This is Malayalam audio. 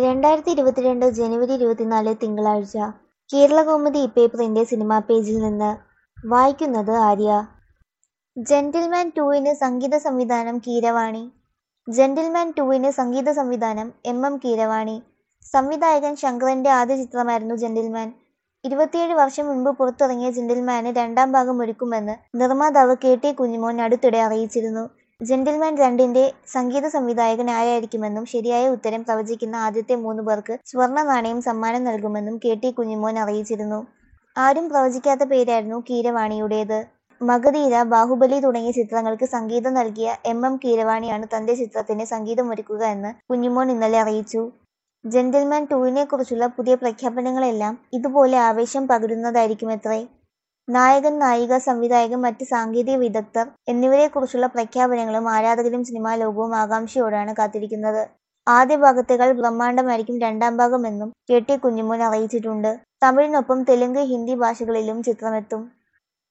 രണ്ടായിരത്തി ഇരുപത്തിരണ്ട് ജനുവരി ഇരുപത്തിനാല് തിങ്കളാഴ്ച കേരളകൗമുദി ഇപ്പേപ്പറിന്റെ സിനിമാ പേജിൽ നിന്ന് വായിക്കുന്നത് ആര്യ ജെന്റിൽമാൻ ടൂവിന് സംഗീത സംവിധാനം കീരവാണി ജെന്റിൽമാൻ ടൂവിന് സംഗീത സംവിധാനം എം എം കീരവാണി സംവിധായകൻ ശങ്കറിന്റെ ആദ്യ ചിത്രമായിരുന്നു ജെന്റിൽമാൻ ഇരുപത്തിയേഴ് വർഷം മുൻപ് പുറത്തിറങ്ങിയ ജെന്റിൽമാന് രണ്ടാം ഭാഗം ഒരുക്കുമെന്ന് നിർമ്മാതാവ് കെ ടി കുഞ്ഞിമോൻ അടുത്തിടെ അറിയിച്ചിരുന്നു ജെന്റിൽമാൻ രണ്ടിന്റെ സംഗീത സംവിധായകൻ ആരായിരിക്കുമെന്നും ശരിയായ ഉത്തരം പ്രവചിക്കുന്ന ആദ്യത്തെ മൂന്ന് പേർക്ക് സ്വർണ്ണ നാണയം സമ്മാനം നൽകുമെന്നും കെ ടി കുഞ്ഞിമോൻ അറിയിച്ചിരുന്നു ആരും പ്രവചിക്കാത്ത പേരായിരുന്നു കീരവാണിയുടേത് മഗധീര ബാഹുബലി തുടങ്ങിയ ചിത്രങ്ങൾക്ക് സംഗീതം നൽകിയ എം എം കീരവാണിയാണ് തന്റെ ചിത്രത്തിന് സംഗീതമൊരുക്കുക എന്ന് കുഞ്ഞിമോൻ ഇന്നലെ അറിയിച്ചു ജെന്റിൽമാൻ ടൂവിനെ കുറിച്ചുള്ള പുതിയ പ്രഖ്യാപനങ്ങളെല്ലാം ഇതുപോലെ ആവേശം പകരുന്നതായിരിക്കുമത്രേ നായകൻ നായിക സംവിധായകൻ മറ്റ് സാങ്കേതിക വിദഗ്ധർ എന്നിവരെക്കുറിച്ചുള്ള പ്രഖ്യാപനങ്ങളും ആരാധകരും സിനിമാ ലോകവും ആകാംക്ഷയോടാണ് കാത്തിരിക്കുന്നത് ആദ്യ ഭാഗത്തേക്കാൾ ബ്രഹ്മാണ്ഡമായിരിക്കും രണ്ടാം ഭാഗമെന്നും കെ ടി കുഞ്ഞിമോൻ അറിയിച്ചിട്ടുണ്ട് തമിഴിനൊപ്പം തെലുങ്ക് ഹിന്ദി ഭാഷകളിലും ചിത്രമെത്തും